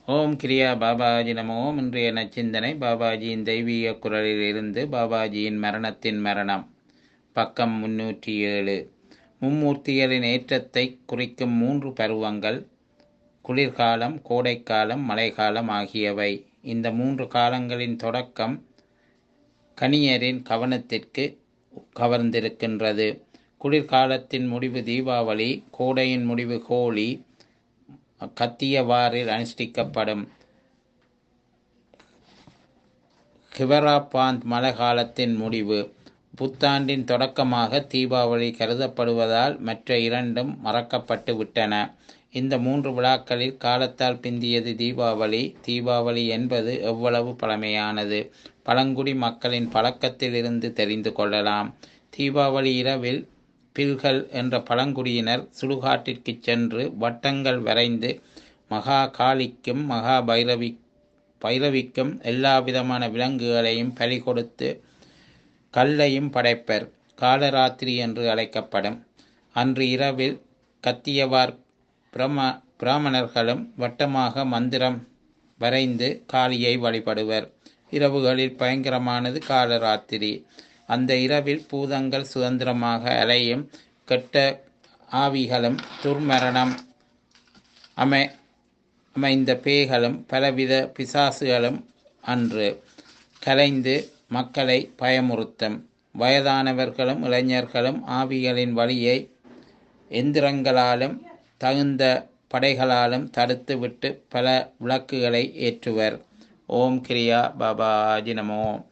ஓம் கிரியா பாபாஜி நமோ இன்றைய நச்சிந்தனை பாபாஜியின் தெய்வீக குரலில் இருந்து பாபாஜியின் மரணத்தின் மரணம் பக்கம் முன்னூற்றி ஏழு மும்மூர்த்திகளின் ஏற்றத்தை குறிக்கும் மூன்று பருவங்கள் குளிர்காலம் கோடைக்காலம் மழைக்காலம் ஆகியவை இந்த மூன்று காலங்களின் தொடக்கம் கணியரின் கவனத்திற்கு கவர்ந்திருக்கின்றது குளிர்காலத்தின் முடிவு தீபாவளி கோடையின் முடிவு ஹோலி கத்தியவாறில் அனுஷ்டிக்கப்படும் ஹிவராபாந்த் மழை காலத்தின் முடிவு புத்தாண்டின் தொடக்கமாக தீபாவளி கருதப்படுவதால் மற்ற இரண்டும் மறக்கப்பட்டு விட்டன இந்த மூன்று விழாக்களில் காலத்தால் பிந்தியது தீபாவளி தீபாவளி என்பது எவ்வளவு பழமையானது பழங்குடி மக்களின் பழக்கத்தில் இருந்து தெரிந்து கொள்ளலாம் தீபாவளி இரவில் பில்கள் என்ற பழங்குடியினர் சுடுகாட்டிற்கு சென்று வட்டங்கள் வரைந்து மகா காளிக்கும் மகா பைரவி பைரவிக்கும் எல்லா விதமான விலங்குகளையும் பலி கொடுத்து கல்லையும் படைப்பர் காலராத்திரி என்று அழைக்கப்படும் அன்று இரவில் கத்தியவார் பிரம பிராமணர்களும் வட்டமாக மந்திரம் வரைந்து காளியை வழிபடுவர் இரவுகளில் பயங்கரமானது காலராத்திரி அந்த இரவில் பூதங்கள் சுதந்திரமாக அலையும் கெட்ட ஆவிகளும் துர்மரணம் அமை அமைந்த பேய்களும் பலவித பிசாசுகளும் அன்று கலைந்து மக்களை பயமுறுத்தும் வயதானவர்களும் இளைஞர்களும் ஆவிகளின் வழியை எந்திரங்களாலும் தகுந்த படைகளாலும் தடுத்துவிட்டு பல விளக்குகளை ஏற்றுவர் ஓம் கிரியா பாபாஜி நமோ